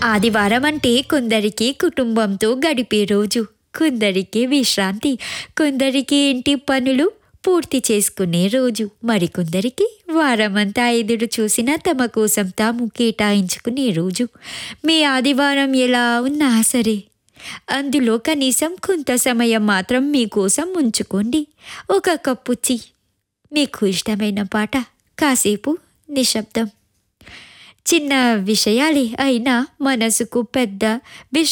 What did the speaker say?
ఆదివారం అంటే కొందరికి కుటుంబంతో గడిపే రోజు కొందరికి విశ్రాంతి కొందరికి ఇంటి పనులు పూర్తి చేసుకునే రోజు మరికొందరికి వారమంతా ఎదురు చూసిన తమ కోసం తాము కేటాయించుకునే రోజు మీ ఆదివారం ఎలా ఉన్నా సరే అందులో కనీసం కొంత సమయం మాత్రం మీకోసం ఉంచుకోండి ఒక కప్పు టీ మీకు ఇష్టమైన పాట కాసేపు నిశ్శబ్దం చిన్న విషయాలే అయినా మనసుకు పెద్ద విశ్రాంతి